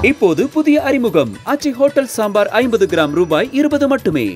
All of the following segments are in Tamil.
இப்போது புதிய அறிமுகம் அச்சி ஹோட்டல் சாம்பார் ஐம்பது கிராம் ரூபாய் இருபது மட்டுமே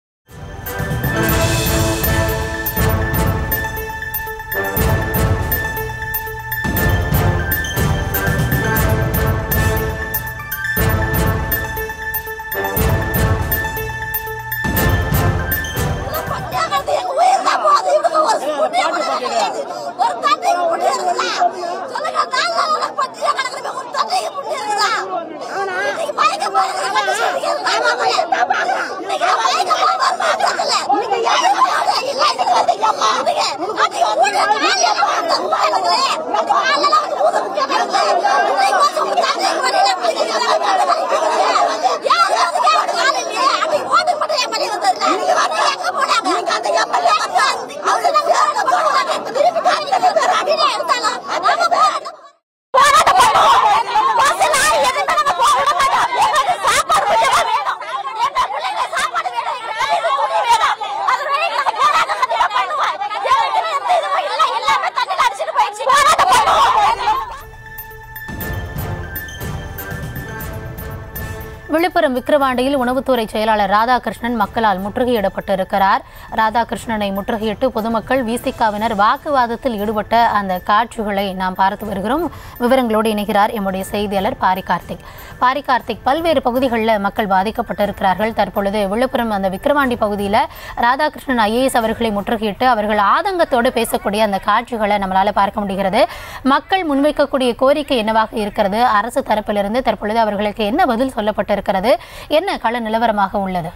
பட்டியாங்கிறது எங்க உயிர் தான் போகுது. இவனுக்கு ஒரு புண்ணியம் கூட கிடையாது. ஒரு தண்ணிக்கு புண்ணியம் இருக்குதா? சொல்லுங்க, நாலு நாளா பட்டியா கிடக்குறீங்க, ஒரு தண்ணிக்கு புண்ணியம் இருக்குதா? இன்னைக்கு மயக்க போடுறது மட்டும் சொல்றீங்க. நான் பார்க்கல. இன்னைக்கு நான் மயக்க போடுறது பார்க்கறதில்ல. இன்னைக்கு யாரும் போடாத. இல்லை, இன்னைக்கு வந்தீங்க, பாருங்க. அன்னைக்கு வந்து காலையில பார்த்த உண்மையிலே. அந்த காலையில வந்து ஊத முக்கியம் கிடக்குது. இன்னைக்கு கொஞ்சம் தண்ணிக்கு வெளியில போய் யாரும் வந்து கேட்க காலையிலே. அன்னைக்கு ஓட்டு மட்டும் ஏன் பண்ணிட்டு இருந்தது? இன்னைக்கு வந்து எங்க போனாங்க? இன்னைக்கு அந்த எம்எல்ஏ வந்து அவங்க நம்ம பேரை போடுவாங்க. திருப்பி காலையில பேர் அடியில எடுத்தாலும் நம்ம பேரை போராட்டம் பண்ணுவோம். பஸ்ல எதுவுமே நம்ம போக விட மாட்டோம். எங்களுக்கு சாப்பாடு முக்கியமா வேணும். எங்க பிள்ளைங்க சாப்பாடு வேணும். எங்களுக்கு துணி வேணும். அது வரைக்கும் நாங்க போராட்டம் கண்டிப்பா பண்ணுவோம். எங்களுக்கு எந்த இதுவும் இல்லை. எல்லாமே தண்ணியில அடிச்சிட்டு போயிடுச்சு. போராட்டம் பண்ணுவோம். விழுப்புரம் விக்கிரவாண்டியில் உணவுத்துறை செயலாளர் ராதாகிருஷ்ணன் மக்களால் முற்றுகையிடப்பட்டிருக்கிறார் ராதாகிருஷ்ணனை முற்றுகையிட்டு பொதுமக்கள் விசிகாவினர் வாக்குவாதத்தில் ஈடுபட்ட அந்த காட்சிகளை நாம் பார்த்து வருகிறோம் விவரங்களோடு இணைகிறார் எம்முடைய செய்தியாளர் பாரி கார்த்திக் பாரி கார்த்திக் பல்வேறு பகுதிகளில் மக்கள் பாதிக்கப்பட்டிருக்கிறார்கள் தற்பொழுது விழுப்புரம் அந்த விக்கிரவாண்டி பகுதியில் ராதாகிருஷ்ணன் ஐஏஎஸ் அவர்களை முற்றுகையிட்டு அவர்கள் ஆதங்கத்தோடு பேசக்கூடிய அந்த காட்சிகளை நம்மளால் பார்க்க முடிகிறது மக்கள் முன்வைக்கக்கூடிய கோரிக்கை என்னவாக இருக்கிறது அரசு தரப்பிலிருந்து தற்பொழுது அவர்களுக்கு என்ன பதில் சொல்லப்பட்டிருக்கிறது என்ன கள நிலவரமாக உள்ளது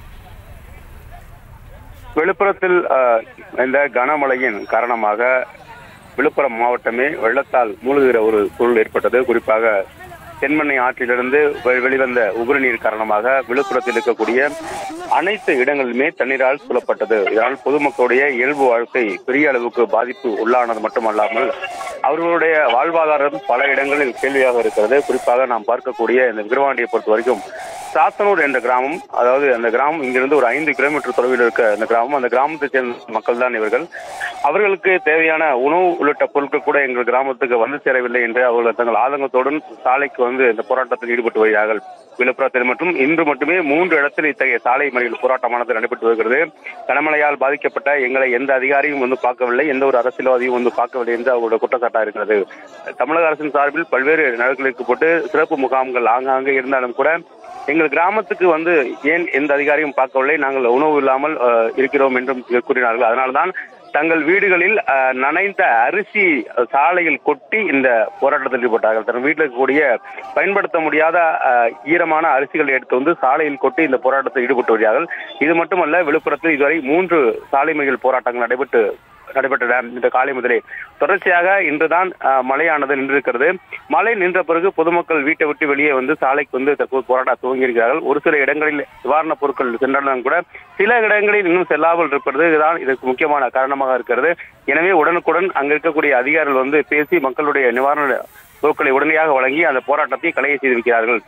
விழுப்புரத்தில் அஹ், இந்த கனமழையின் காரணமாக விழுப்புரம் மாவட்டமே வெள்ளத்தால் மூழ்குகிற ஒரு சூழல் ஏற்பட்டது குறிப்பாக தென்மண்ணை ஆற்றிலிருந்து வெ- வெளிவந்த உபரிநீர் காரணமாக விழுப்புரத்தில் இருக்கக்கூடிய அனைத்து இடங்களிலுமே தண்ணீரால் சூழப்பட்டது இதனால் பொதுமக்களுடைய இயல்பு வாழ்க்கை பெரிய அளவுக்கு பாதிப்பு உள்ளானது மட்டுமல்லாமல் அவர்களுடைய வாழ்வாதாரம் பல இடங்களில் கேள்வியாக இருக்கிறது குறிப்பாக நாம் பார்க்கக்கூடிய இந்த விக்கிரவாண்டியை பொறுத்த வரைக்கும் சாத்தனூர் என்ற கிராமம் அதாவது அந்த கிராமம் இங்கிருந்து ஒரு ஐந்து கிலோமீட்டர் தொலைவில் இருக்க அந்த கிராமம் அந்த கிராமத்தை சேர்ந்த மக்கள் தான் இவர்கள் அவர்களுக்கு தேவையான உணவு உள்ளிட்ட பொருட்கள் கூட எங்கள் கிராமத்துக்கு வந்து சேரவில்லை என்று அவர்கள் தங்கள் ஆதங்கத்துடன் சாலைக்கு வந்து இந்த போராட்டத்தில் ஈடுபட்டு வருகிறார்கள் விழுப்புரத்தில் மற்றும் இன்று மட்டுமே மூன்று இடத்தில் இத்தகைய சாலை மறியல் போராட்டமானது நடைபெற்று வருகிறது கனமழையால் பாதிக்கப்பட்ட எங்களை எந்த அதிகாரியும் வந்து பார்க்கவில்லை எந்த ஒரு அரசியல்வாதியும் வந்து பார்க்கவில்லை என்று அவருடைய குற்றச்சாட்டா இருக்கிறது தமிழக அரசின் சார்பில் பல்வேறு நடவடிக்கைகளுக்கு போட்டு சிறப்பு முகாம்கள் ஆங்காங்கே இருந்தாலும் கூட எங்கள் கிராமத்துக்கு வந்து ஏன் எந்த அதிகாரியும் பார்க்கவில்லை நாங்கள் உணவு இல்லாமல் அஹ், இருக்கிறோம் என்றும் கூறினார்கள் அதனால்தான் தங்கள் வீடுகளில் அஹ், நனைந்த அரிசி அஹ், சாலையில் கொட்டி இந்த போராட்டத்தில் ஈடுபட்டார்கள் தன் வீட்டில் இருக்கக்கூடிய பயன்படுத்த முடியாத அஹ், ஈரமான அரிசிகளை எடுத்து வந்து சாலையில் கொட்டி இந்த போராட்டத்தில் ஈடுபட்டு வருகிறார்கள் இது மட்டுமல்ல விழுப்புரத்தில் இதுவரை மூன்று சாலை மறியல் போராட்டங்கள் நடைபெற்று நடைபெற்றன இந்த காலை முதலே தொடர்ச்சியாக இன்றுதான் அஹ், மழையானது நின்றிருக்கிறது மழை நின்ற பிறகு பொதுமக்கள் வீட்டை விட்டு வெளியே வந்து சாலைக்கு வந்து தற்போது போராட்டம் துவங்கியிருக்கிறார்கள் ஒரு சில இடங்களில் நிவாரணப் பொருட்கள் சென்றாலும் கூட சில இடங்களில் இன்னும் செல்லாமல் இருப்பது இதுதான் இதற்கு முக்கியமான காரணமாக இருக்கிறது எனவே உடனுக்குடன் அங்க இருக்கக்கூடிய அதிகாரிகள் வந்து பேசி மக்களுடைய நிவாரண பொருட்களை உடனடியாக வழங்கி அந்த போராட்டத்தை களைய செய்திருக்கிறார்கள்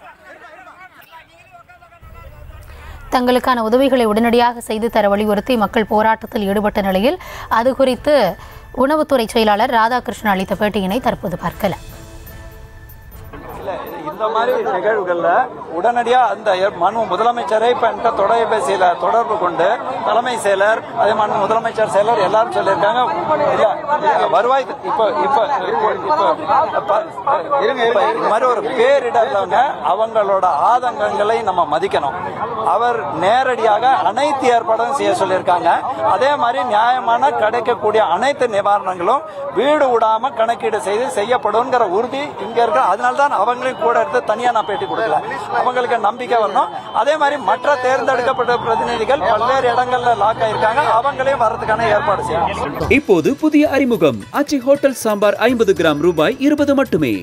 தங்களுக்கான உதவிகளை உடனடியாக செய்து தர வலியுறுத்தி மக்கள் போராட்டத்தில் ஈடுபட்ட நிலையில் அது குறித்து உணவுத்துறை செயலாளர் ராதாகிருஷ்ணன் அளித்த பேட்டியினை தற்போது பார்க்கலாம் இல்ல இந்த மாதிரி நிகழ்வுகள்ல உடனடியா அந்த மனு முதலமைச்சரை இப்ப என்கிட்ட தொலைபேசியில தொடர்பு கொண்டு தலைமை செயலர் அதே மாதிரி முதலமைச்சர் செயலர் எல்லாரும் சொல்லியிருக்காங்க இல்ல வருவாய் இப்ப இப்ப இப்ப- இப்ப இருங்க இருங்க இந்த மாதிரி ஒரு பேரிடர்லங்க அவங்களோட ஆதங்கங்களை நம்ம மதிக்கணும் அவர் நேரடியாக அனைத்து ஏற்பாடும் செய்ய சொல்லியிருக்காங்க அதே மாதிரி நியாயமான கிடைக்கக்கூடிய அனைத்து நிவாரணங்களும் வீடு விடாம கணக்கீடு செய்து செய்யப்படும்ங்கிற உறுதி இங்க இருக்கு அதனால தான் அவங்களையும் கூட எடுத்து தனியா நான் பேட்டி கொடுக்கல அவங்களுக்கு நம்பிக்கை வரணும் அதே மாதிரி மற்ற தேர்ந்தெடுக்கப்பட்ட பிரதிநிதிகள் பல்வேறு இடங்கள்ல லாக் ஆயிருக்காங்க அவங்களையும் வர்றதுக்கான ஏற்பாடு செய்யணும் இப்போது புதிய அறிமுகம் அச்சி ஹோட்டல் சாம்பார் ஐம்பது கிராம் ரூபாய் இருபது மட்டுமே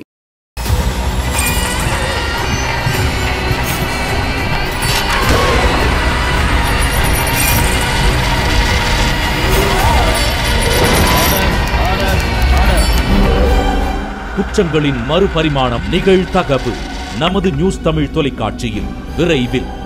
குற்றங்களின் மறுபரிமாணம் நிகழ்தகவு நமது நியூஸ் தமிழ் தொலைக்காட்சியில் விரைவில்